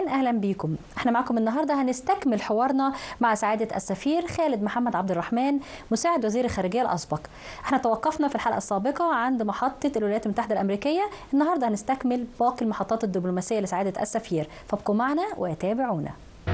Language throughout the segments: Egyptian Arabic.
مكان اهلا بيكم احنا معكم النهارده هنستكمل حوارنا مع سعاده السفير خالد محمد عبد الرحمن مساعد وزير الخارجيه الاسبق احنا توقفنا في الحلقه السابقه عند محطه الولايات المتحده الامريكيه النهارده هنستكمل باقي المحطات الدبلوماسيه لسعاده السفير فابقوا معنا وتابعونا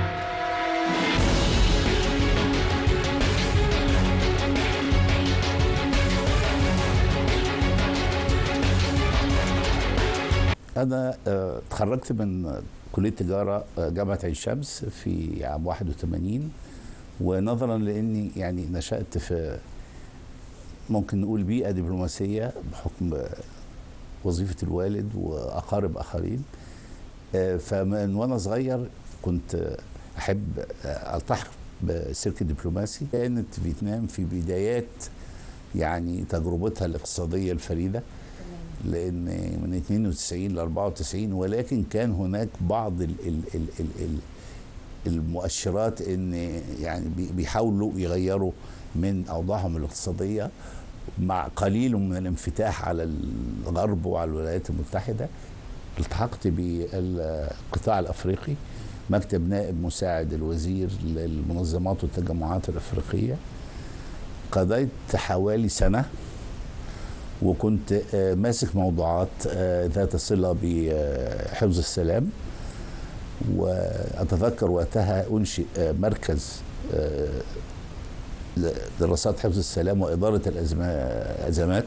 أنا آه، اتخرجت من كلية تجارة آه، جامعة عين شمس في عام 81 ونظرا لأني يعني نشأت في ممكن نقول بيئة دبلوماسية بحكم آه، وظيفة الوالد وأقارب آخرين آه، فمن وأنا صغير كنت آه، أحب آه، ألتحق بالسلك الدبلوماسي كانت فيتنام في بدايات يعني تجربتها الاقتصادية الفريدة لان من 92 ل 94 ولكن كان هناك بعض ال ال ال ال ال المؤشرات ان يعني بي- بيحاولوا يغيروا من اوضاعهم الاقتصاديه مع قليل من الانفتاح على الغرب وعلى الولايات المتحده التحقت بالقطاع الافريقي مكتب نائب مساعد الوزير للمنظمات والتجمعات الافريقيه قضيت حوالي سنه وكنت آه، ماسك موضوعات آه، ذات صله بحفظ السلام واتذكر وقتها انشئ آه، مركز آه، لدراسات حفظ السلام واداره الازمات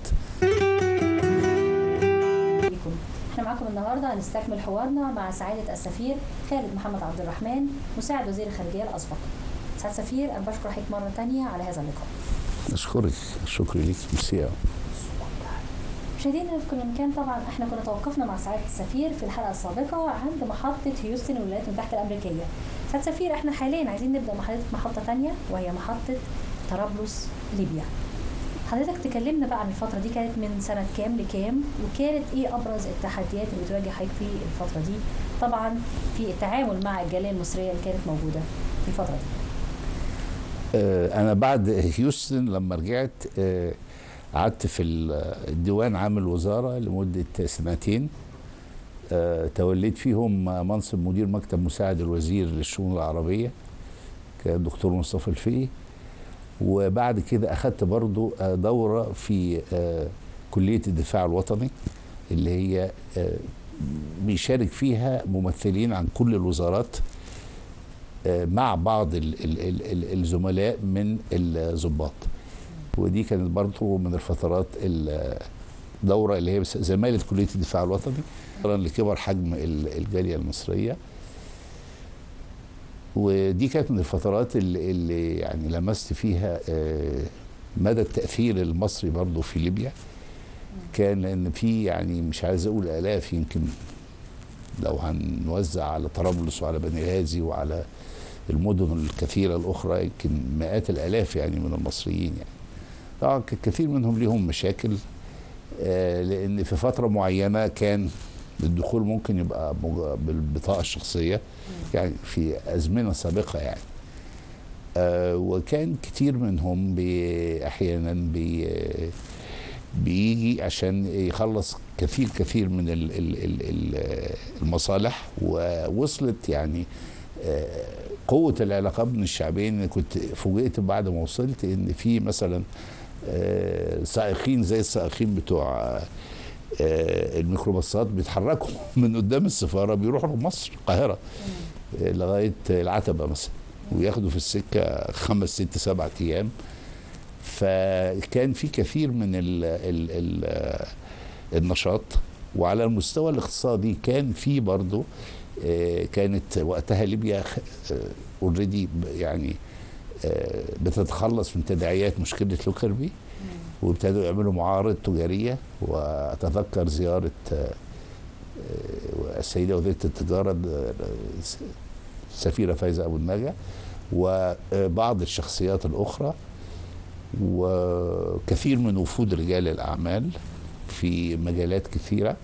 بيكم احنا معاكم النهارده هنستكمل حوارنا مع سعاده السفير خالد محمد عبد الرحمن مساعد وزير الخارجيه الاسبق سعاده السفير انا بشكر حضرتك مره تانية على هذا اللقاء اشكرك شكرا لك ميرسي مشاهدينا في كل مكان طبعا احنا كنا توقفنا مع سعاده السفير في الحلقه السابقه عند محطه هيوستن الولايات المتحده الامريكيه. سعاده السفير احنا حاليا عايزين نبدا مع حضرتك محطه ثانيه وهي محطه طرابلس ليبيا. حضرتك تكلمنا بقى عن الفتره دي كانت من سنه كام لكام وكانت ايه ابرز التحديات اللي بتواجه حضرتك في الفتره دي؟ طبعا في التعامل مع الجاليه المصريه اللي كانت موجوده في الفتره دي. آه، انا بعد هيوستن لما رجعت آه، قعدت في ال- الديوان عام الوزاره لمده سنتين آه، توليت فيهم منصب مدير مكتب مساعد الوزير للشؤون العربيه كان الدكتور مصطفى الفقي وبعد كده اخذت برضو آه، دوره في آه، كليه الدفاع الوطني اللي هي آه، بيشارك فيها ممثلين عن كل الوزارات آه، مع بعض ال ال ال ال الزملاء من الضباط ودي كانت برضو من الفترات الدورة اللي هي بس- زمالة كلية الدفاع الوطني طبعاً لكبر حجم ال- الجالية المصرية ودي كانت من الفترات اللي, اللي يعني لمست فيها آه، مدى التأثير المصري برضو في ليبيا كان لأن في يعني مش عايز أقول آلاف يمكن لو هنوزع على طرابلس وعلى بني غازي وعلى المدن الكثيرة الأخرى يمكن مئات الآلاف يعني من المصريين يعني طبعا ك- كثير منهم ليهم مشاكل آه، لأن في فترة معينة كان الدخول ممكن يبقى مج- بالبطاقة الشخصية يعني في أزمنة سابقة يعني آه، وكان كتير منهم بي أحيانا بي بيجي عشان يخلص كثير كثير من ال ال ال ال المصالح ووصلت يعني آه، قوة العلاقات بين الشعبين أنا كنت فوجئت بعد ما وصلت ان في مثلا آه، سائقين زي السائقين بتوع آه، الميكروباصات بيتحركوا من قدام السفارة بيروحوا مصر القاهرة آه، لغاية العتبة مثلا وياخدوا في السكة خمس ست سبع أيام فكان في كثير من ال ال ال النشاط وعلى المستوى الاقتصادي كان في برضه آه، كانت وقتها ليبيا اوريدي يعني آه، بتتخلص من تداعيات مشكله لوكربي وابتدوا يعملوا معارض تجاريه واتذكر زياره آه، آه، السيده وزيره التجاره آه، السفيره فايزه ابو النجا وبعض الشخصيات الاخرى وكثير من وفود رجال الاعمال في مجالات كثيره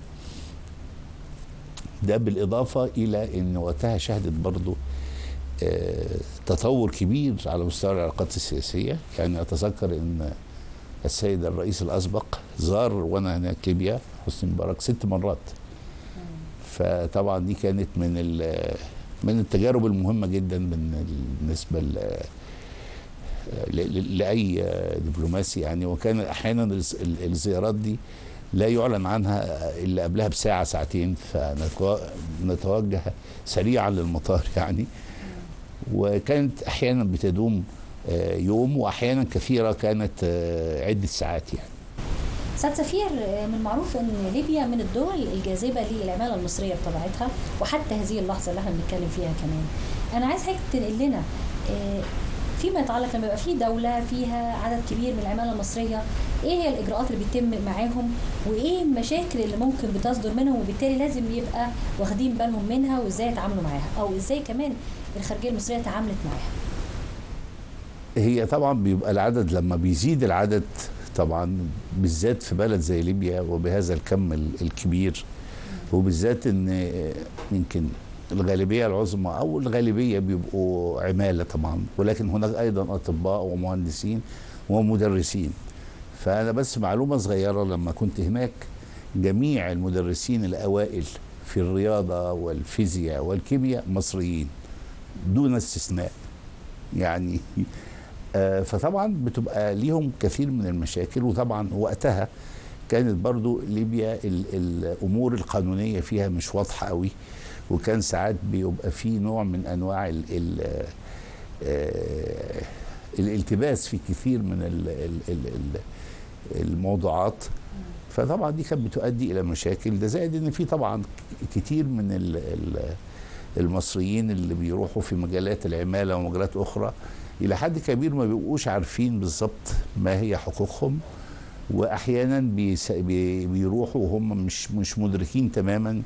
ده بالاضافه الى ان وقتها شهدت برضو آه، تطور كبير على مستوى العلاقات السياسيه يعني اتذكر ان السيد الرئيس الاسبق زار وانا هناك ليبيا حسني مبارك ست مرات فطبعا دي كانت من ال- من التجارب المهمه جدا من بالنسبه ل ل- ل- لاي دبلوماسي يعني وكان احيانا الز- ال- الزيارات دي لا يعلن عنها الا قبلها بساعه ساعتين فنتوجه سريعا للمطار يعني وكانت احيانا بتدوم آه، يوم واحيانا كثيره كانت آه، عده ساعات يعني سيد سفير آه، من المعروف ان ليبيا من الدول الجاذبه للعماله المصريه بطبيعتها وحتى هذه اللحظه اللي احنا بنتكلم فيها كمان. انا عايز حضرتك تنقل لنا آه، فيما يتعلق لما يبقى في دوله فيها عدد كبير من العماله المصريه ايه هي الاجراءات اللي بيتم معاهم وايه المشاكل اللي ممكن بتصدر منهم وبالتالي لازم يبقى واخدين بالهم منها وازاي يتعاملوا معاها او ازاي كمان الخارجيه المصريه تعاملت معاها. هي طبعا بيبقى العدد لما بيزيد العدد طبعا بالذات في بلد زي ليبيا وبهذا الكم ال- الكبير وبالذات ان آه، يمكن الغالبيه العظمى او الغالبيه بيبقوا عماله طبعا ولكن هناك ايضا اطباء ومهندسين ومدرسين فانا بس معلومه صغيره لما كنت هناك جميع المدرسين الاوائل في الرياضه والفيزياء والكيمياء مصريين دون استثناء يعني آه، فطبعا بتبقى ليهم كثير من المشاكل وطبعا وقتها كانت برضو ليبيا ال- الامور القانونيه فيها مش واضحه قوي وكان ساعات بيبقى في نوع من انواع ال ال آه، الالتباس في كثير من ال ال ال ال الموضوعات فطبعا دي كانت بتؤدي الى مشاكل ده زائد ان في طبعا كتير من ال ال المصريين اللي بيروحوا في مجالات العماله ومجالات اخرى الى حد كبير ما بيبقوش عارفين بالظبط ما هي حقوقهم واحيانا بيس- بي- بيروحوا وهم مش مش مدركين تماما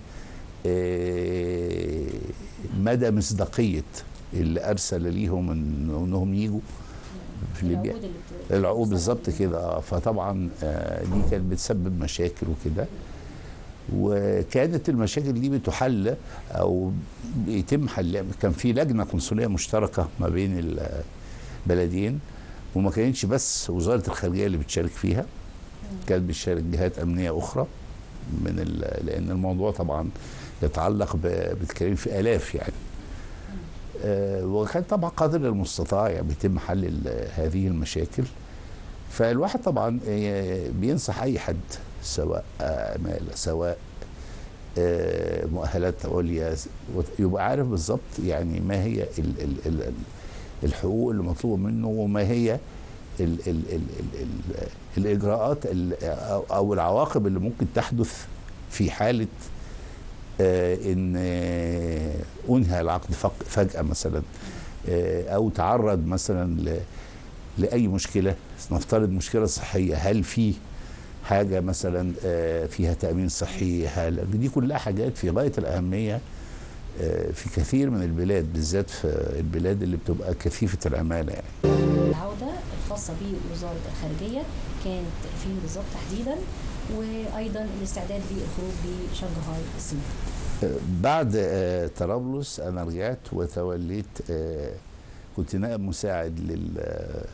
آه، مدى مصداقيه اللي ارسل ليهم إن- انهم يجوا في ليبيا العقود اللي بت- العقود بالظبط كده اه فطبعا آه، دي كانت بتسبب مشاكل وكده وكانت المشاكل دي بتحل او بيتم حل كان في لجنه قنصليه مشتركه ما بين البلدين وما كانتش بس وزاره الخارجيه اللي بتشارك فيها كانت بتشارك جهات امنيه اخرى من ال- لان الموضوع طبعا يتعلق ب- بتتكلم في الاف يعني آه، وكان طبعا قدر المستطاع يعني بيتم حل ال- هذه المشاكل فالواحد طبعا آه، بينصح اي حد سواء عماله سواء آه، مؤهلات عليا وت- يبقى عارف بالظبط يعني ما هي ال ال ال ال الحقوق اللي مطلوبه منه وما هي ال ال ال ال ال الاجراءات ال أو- او العواقب اللي ممكن تحدث في حاله آه، ان آه، انهى العقد فق- فجاه مثلا آه، او تعرض مثلا ل- لاي مشكله نفترض مشكله صحيه هل في حاجه مثلا آه، فيها تامين صحي هل دي كلها حاجات في غايه الاهميه آه، في كثير من البلاد بالذات في البلاد اللي بتبقى كثيفه العماله يعني العودة الخاصة بوزارة الخارجية كانت فين بالظبط تحديدا وأيضا الاستعداد للخروج لشنغهاي الصين بعد آه، طرابلس انا رجعت وتوليت آه، كنت نائب مساعد لل آه،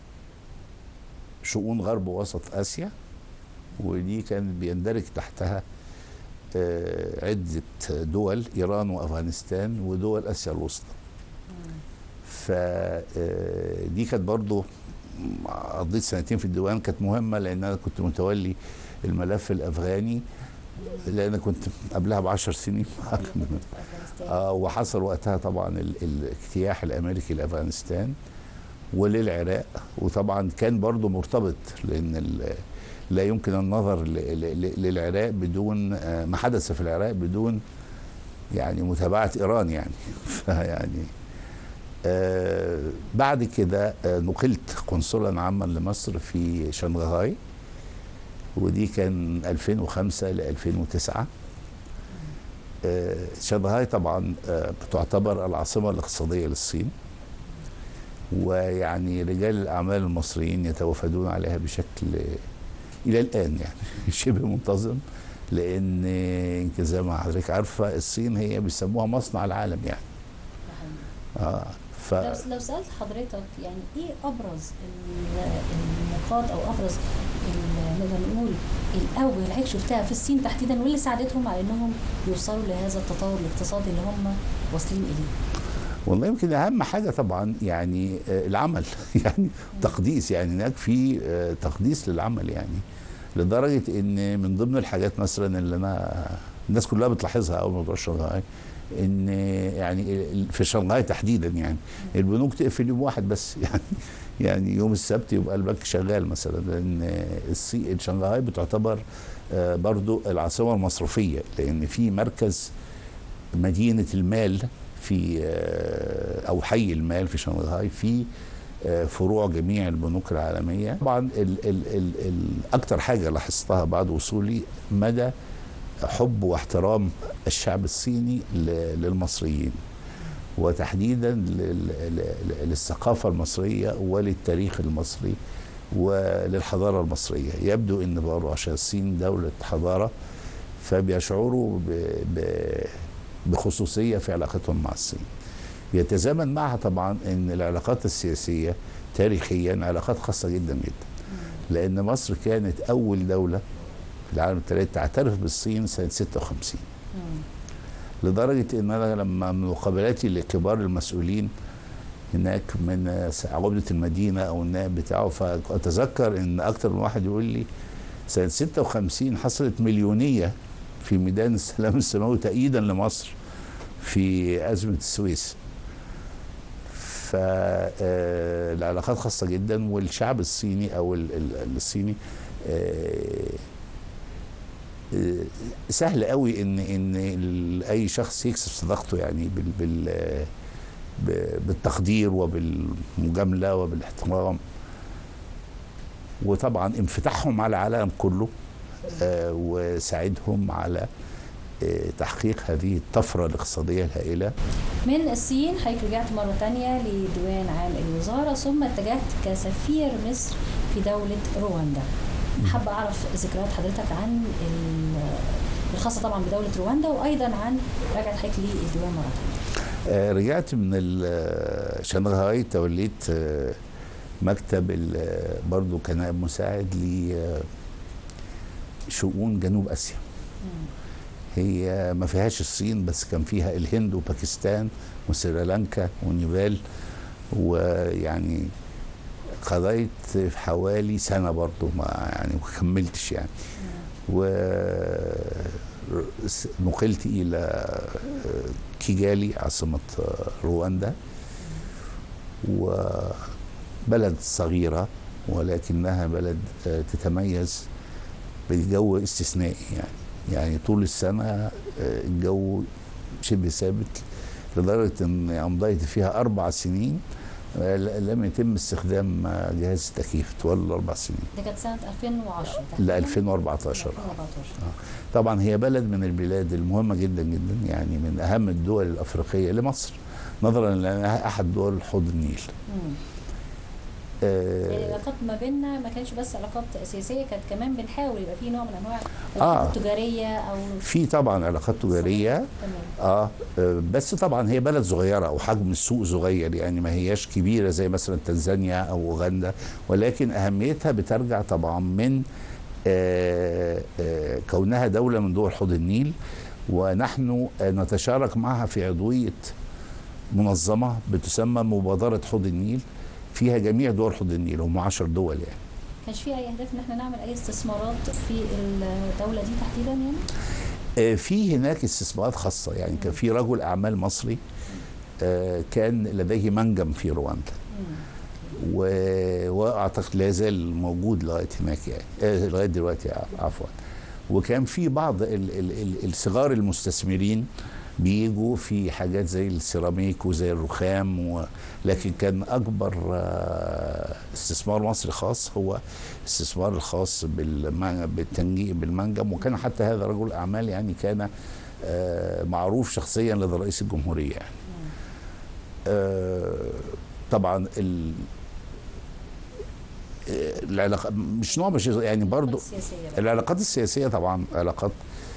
شؤون غرب ووسط اسيا ودي كانت بيندرج تحتها آه، عده دول ايران وافغانستان ودول اسيا الوسطى فدي كانت برضو قضيت سنتين في الديوان كانت مهمه لان انا كنت متولي الملف الافغاني لان كنت قبلها بعشر سنين آه وحصل وقتها طبعا ال- الاجتياح الامريكي لافغانستان وللعراق وطبعا كان برضو مرتبط لان ال- لا يمكن النظر ل- ل- ل- للعراق بدون آه، ما حدث في العراق بدون يعني متابعه ايران يعني فيعني آه بعد كده آه نقلت قنصلا عاما لمصر في شنغهاي ودي كان 2005 ل 2009 آه، شنغهاي طبعا آه، بتعتبر العاصمة الاقتصادية للصين ويعني رجال الأعمال المصريين يتوافدون عليها بشكل إلى الآن يعني شبه منتظم لأن يمكن زي ما حضرتك عارفة الصين هي بيسموها مصنع العالم يعني اه ف لو لو سالت حضرتك يعني ايه ابرز ال- النقاط او ابرز ال- نقدر نقول الاوجه اللي حضرتك شفتها في الصين تحديدا واللي ساعدتهم على انهم يوصلوا لهذا التطور الاقتصادي اللي هم واصلين اليه؟ والله يمكن اهم حاجه طبعا يعني آه، العمل يعني تقديس يعني هناك في آه، تقديس للعمل يعني لدرجه ان من ضمن الحاجات مثلا اللي انا الناس كلها بتلاحظها اول موضوع شنغهاي ان يعني ال- في شنغهاي تحديدا يعني البنوك تقفل يوم واحد بس يعني يعني يوم السبت يبقى البنك شغال مثلا لان الصي- شنغهاي بتعتبر آه، برضو العاصمه المصرفيه لان في مركز مدينه المال في آه، او حي المال في شنغهاي في آه، فروع جميع البنوك العالميه طبعا ال ال ال ال اكتر حاجه لاحظتها بعد وصولي مدى حب واحترام الشعب الصيني ل- للمصريين وتحديدا لل- ل- للثقافه المصريه وللتاريخ المصري وللحضاره المصريه يبدو ان برضه عشان الصين دوله حضاره فبيشعروا ب ب بخصوصيه في علاقتهم مع الصين يتزامن معها طبعا ان العلاقات السياسيه تاريخيا علاقات خاصه جدا جدا لان مصر كانت اول دوله في العالم الثالث تعترف بالصين سنه 56 مم. لدرجه ان انا لما من مقابلاتي لكبار المسؤولين هناك من عمده المدينه او النائب بتاعه فاتذكر ان اكتر من واحد يقول لي سنه 56 حصلت مليونيه في ميدان السلام السماوي تأييدا لمصر في أزمة السويس فالعلاقات خاصة جدا والشعب الصيني أو ال- ال- الصيني آه، آه، سهل قوي ان ان ال- اي شخص يكسب صداقته يعني بال بال ب- بالتقدير وبالمجامله وبالاحترام وطبعا انفتاحهم على العالم كله آه، وساعدهم على آه، تحقيق هذه الطفره الاقتصاديه الهائله من الصين حضرتك رجعت مرة تانية لديوان عام الوزارة ثم اتجهت كسفير مصر في دولة رواندا حابة أعرف ذكريات حضرتك عن ال- الخاصة طبعا بدولة رواندا وأيضا عن رجعت حضرتك للديوان مرة تانية آه، رجعت من ال- شنغهاي توليت آه، مكتب ال- برضو كنائب مساعد لشؤون جنوب اسيا مم. هي ما فيهاش الصين بس كان فيها الهند وباكستان وسريلانكا ونيبال ويعني قضيت حوالي سنه برضو ما يعني ما كملتش يعني و نقلت الى كيجالي عاصمه رواندا وبلد صغيره ولكنها بلد تتميز بالجو استثنائي يعني يعني طول السنه الجو شبه ثابت لدرجه ان امضيت فيها اربع سنين لم يتم استخدام جهاز التكييف طوال الاربع سنين دي كانت سنة 2010 ل تقريباً. 2014 2014 طبعا هي بلد من البلاد المهمه جدا جدا يعني من اهم الدول الافريقيه لمصر نظرا لانها احد دول حوض النيل مم. آه، يعني العلاقات ما بيننا ما كانتش بس علاقات سياسية كانت كمان بنحاول يبقى في نوع من أنواع آه. العلاقات التجارية أو في طبعا علاقات تجاريه تمام اه آه، بس طبعا هي بلد صغيره وحجم السوق صغير يعني ما هياش كبيره زي مثلا تنزانيا او اوغندا ولكن اهميتها بترجع طبعا من آه، آه، كونها دوله من دول حوض النيل ونحن آه، نتشارك معها في عضويه منظمه بتسمى مبادره حوض النيل فيها جميع دول حوض النيل هم 10 دول يعني كانش في أي أهداف إن احنا نعمل أي استثمارات في الدولة دي تحديدا يعني؟ آه، في هناك استثمارات خاصه يعني كان في رجل اعمال مصري آه، كان لديه منجم في رواندا مم. و- واعتقد لا يزال موجود لغايه هناك يعني آه، لغايه دلوقتي ع- عفوا وكان في بعض ال- ال- ال- الصغار المستثمرين بيجوا في حاجات زي السيراميك وزي الرخام و... لكن كان اكبر آه، استثمار مصري خاص هو الاستثمار الخاص بالمن- بالتنجيم بالمنجم وكان حتى هذا رجل اعمال يعني كان آه، معروف شخصيا لدى رئيس الجمهوريه يعني. آه، طبعا ال آه، العلاقة مش نوع مش يعني برضو السياسية بقى. العلاقات السياسية طبعا علاقات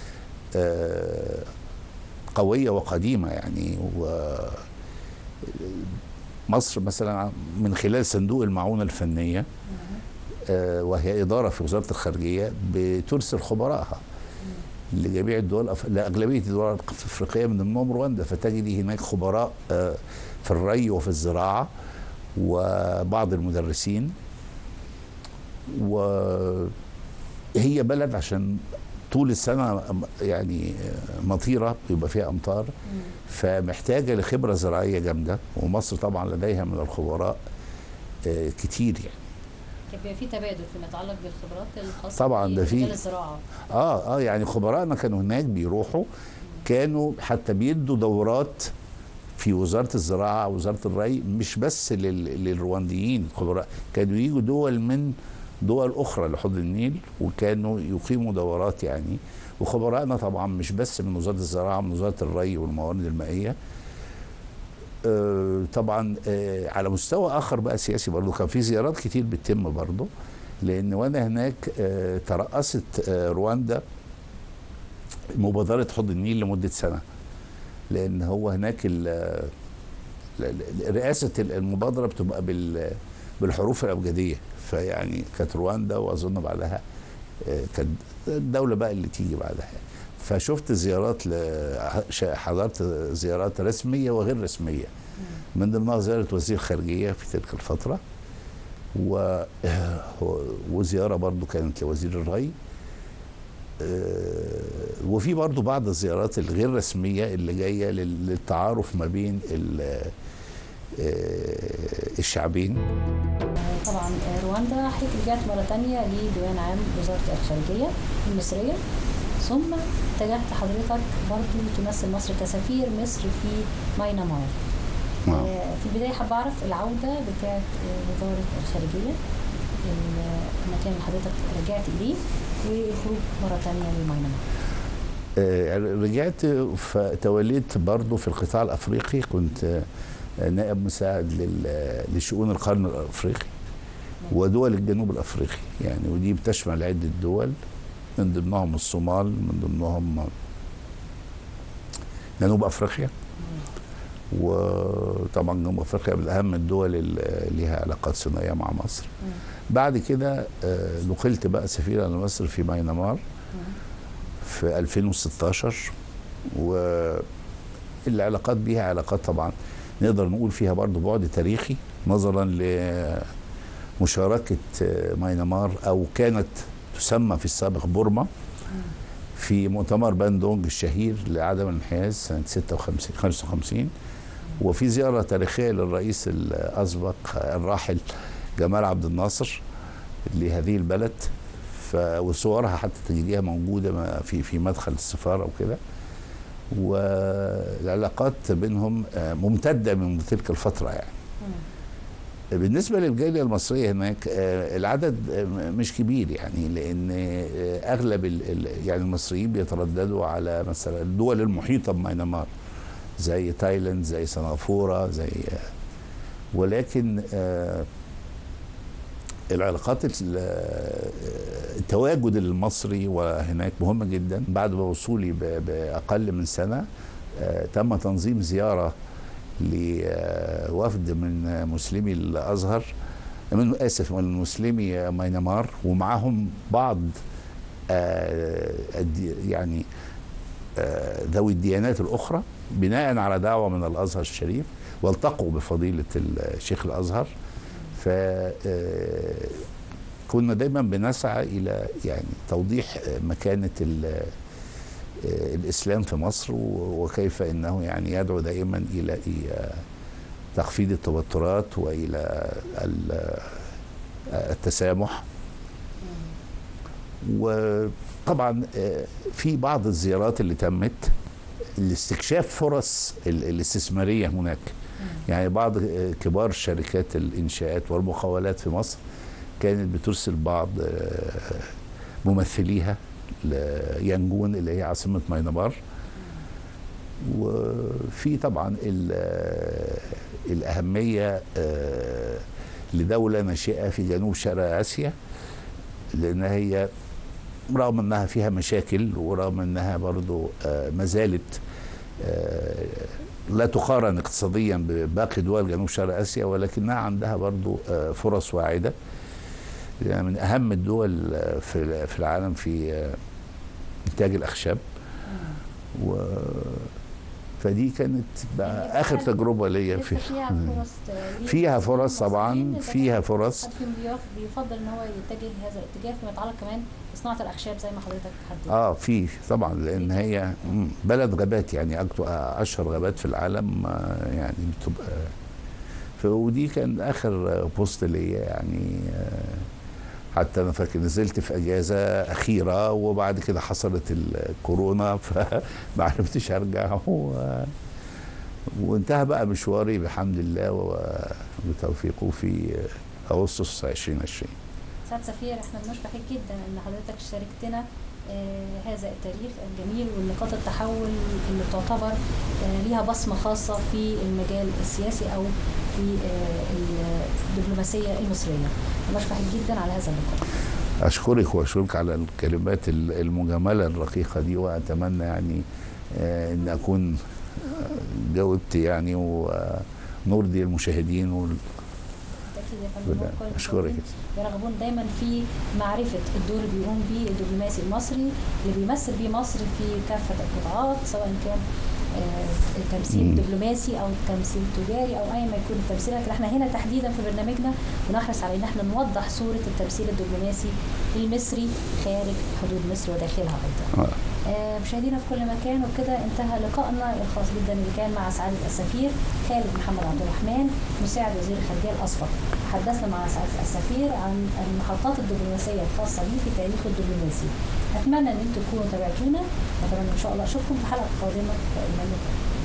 آه، قوية وقديمة يعني و مصر مثلا من خلال صندوق المعونه الفنيه آه، وهي اداره في وزاره الخارجيه بترسل خبرائها لجميع الدول الأف- لاغلبيه الدول الافريقيه من ضمنهم رواندا فتجدي هناك خبراء آه، في الري وفي الزراعه وبعض المدرسين وهي بلد عشان طول السنه يعني مطيره بيبقى فيها امطار فمحتاجه لخبره زراعيه جامده ومصر طبعا لديها من الخبراء آه، كتير يعني كان بيبقى في تبادل فيما يتعلق بالخبرات الخاصه طبعاً ده في- بمجال الزراعه اه اه يعني خبرائنا كانوا هناك بيروحوا كانوا حتى بيدوا دورات في وزاره الزراعه وزاره الري مش بس لل- للروانديين الخبراء كانوا يجوا دول من دول اخرى لحوض النيل وكانوا يقيموا دورات يعني وخبرائنا طبعا مش بس من وزاره الزراعه من وزاره الري والموارد المائيه آه، طبعا آه، على مستوى اخر بقى سياسي برضه كان في زيارات كتير بتتم برضه لان وانا هناك آه، ترأست آه، رواندا مبادره حوض النيل لمده سنه لان هو هناك ال- ال- ال- رئاسه المبادره بتبقى بال بالحروف الابجديه فيعني كانت رواندا واظن بعدها آه، كانت الدوله بقى اللي تيجي بعدها فشفت زيارات ل- ش- حضرت زيارات رسميه وغير رسميه من ضمنها زياره وزير خارجيه في تلك الفتره و وزياره برضو كانت لوزير الري آه، وفي برضو بعض الزيارات الغير رسميه اللي جايه لل- للتعارف ما بين ال- آه، الشعبين طبعا آه، رواندا حضرتك رجعت مره تانية لديوان عام وزاره الخارجيه المصريه ثم اتجهت حضرتك برضو تمثل مصر كسفير مصر في ماينمار نعم. آه، في البدايه حابه اعرف العوده بتاعت آه، وزاره الخارجيه المكان اللي حضرتك رجعت اليه والخروج مره تانية لماينمار آه، رجعت فتوليت برضو في القطاع الافريقي كنت آه، نائب مساعد لل- لشؤون القرن الافريقي ودول الجنوب الافريقي يعني ودي بتشمل عده دول من ضمنهم الصومال من ضمنهم جنوب افريقيا وطبعا جنوب افريقيا من اهم الدول اللي ليها علاقات ثنائيه مع مصر بعد كده آه، نقلت بقى سفيرا لمصر في ماينمار في 2016 والعلاقات بيها علاقات طبعا نقدر نقول فيها برضو بعد تاريخي نظرا لمشاركة آه، ماينمار أو كانت تسمى في السابق بورما في مؤتمر باندونج الشهير لعدم الانحياز سنة 56 55 وفي زيارة تاريخية للرئيس الأسبق الراحل جمال عبد الناصر لهذه البلد ف... وصورها حتى تجديها موجودة ما- في في مدخل السفارة وكده والعلاقات بينهم آه، ممتدة من تلك الفترة يعني بالنسبة للجالية المصرية هناك آه، العدد آه، مش كبير يعني لأن آه، أغلب ال- ال- يعني المصريين بيترددوا على مثلا الدول المحيطة بميانمار زي تايلاند زي سنغافورة زي آه، ولكن آه، العلاقات ال- آه، التواجد المصري وهناك مهم جدا بعد ما وصولي ب- بأقل من سنة آه، تم تنظيم زيارة لوفد من مسلمي الازهر من اسف من مسلمي ميانمار ومعهم بعض آه، الدي- يعني آه، ذوي الديانات الاخرى بناء على دعوه من الازهر الشريف والتقوا بفضيله الشيخ الازهر ف آه، كنا دايما بنسعى الى يعني توضيح آه، مكانه ال- آه، الاسلام في مصر و- وكيف انه يعني يدعو دائما الى إيه تخفيض التوترات والى ال- آه، التسامح وطبعا آه، في بعض الزيارات اللي تمت لاستكشاف فرص ال- الاستثماريه هناك يعني بعض آه، كبار شركات الانشاءات والمقاولات في مصر كانت بترسل بعض آه، ممثليها ليانجون اللي هي عاصمه ماينمار وفي طبعا ال- الأهمية آه، لدولة ناشئة في جنوب شرق آسيا لأن هي رغم أنها فيها مشاكل ورغم أنها برضو آه، ما زالت آه، لا تقارن اقتصاديا بباقي دول جنوب شرق اسيا ولكنها عندها برضو آه، فرص واعده يعني من اهم الدول آه، في في العالم في آه، انتاج الاخشاب و فدي كانت بقى يعني اخر بقى تجربه ليا لسه في فيها فرص ليه فيها فرص طبعا المصريين فيها لكن فرص حد فيهم بيوف- بيفضل ان هو يتجه هذا الاتجاه فيما يتعلق كمان بصناعه الاخشاب زي ما حضرتك حددت اه في طبعا لان هي مم، بلد غابات يعني أكتر اشهر غابات في العالم آه، يعني بتبقى ف- ودي كان اخر آه، بوست ليا يعني آه، حتى انا فاكر نزلت في اجازه اخيره وبعد كده حصلت الكورونا فما عرفتش ارجع و- وانتهى بقى مشواري بحمد الله وبتوفيقه في آه، اغسطس 2020 سعد سفير احنا بنشكر جدا ان حضرتك شاركتنا آه هذا التاريخ الجميل والنقاط التحول اللي تعتبر آه ليها بصمه خاصه في المجال السياسي او في آه الدبلوماسيه المصريه. بشكرك جدا على هذا اللقاء. اشكرك واشكرك على الكلمات ال- المجمله الرقيقه دي واتمنى يعني آه، ان اكون آه، جاوبت يعني ونرضي المشاهدين وال- بالتاكيد يا فندم بالله. وكل أشكرك. المشاهدين يرغبون دايما في معرفه الدور اللي بيقوم به الدبلوماسي المصري اللي بيمثل بيه مصر في كافه القطاعات سواء كان آه، التمثيل مم. الدبلوماسي او التمثيل التجاري او اي ما يكون التمثيل لكن احنا هنا تحديدا في برنامجنا بنحرص على ان احنا نوضح صوره التمثيل الدبلوماسي المصري خارج حدود مصر وداخلها ايضا. آه، آه، مشاهدينا في كل مكان وبكده انتهى لقائنا الخاص جدا اللي كان مع سعادة السفير خالد محمد عبد الرحمن مساعد وزير الخارجية الأسبق حدثنا مع سعادة السفير عن المحطات الدبلوماسية الخاصة به في تاريخه الدبلوماسي أتمنى أن انتم تكونوا تابعتونا وأتمنى إن شاء الله أشوفكم في حلقة قادمة وإلى اللقاء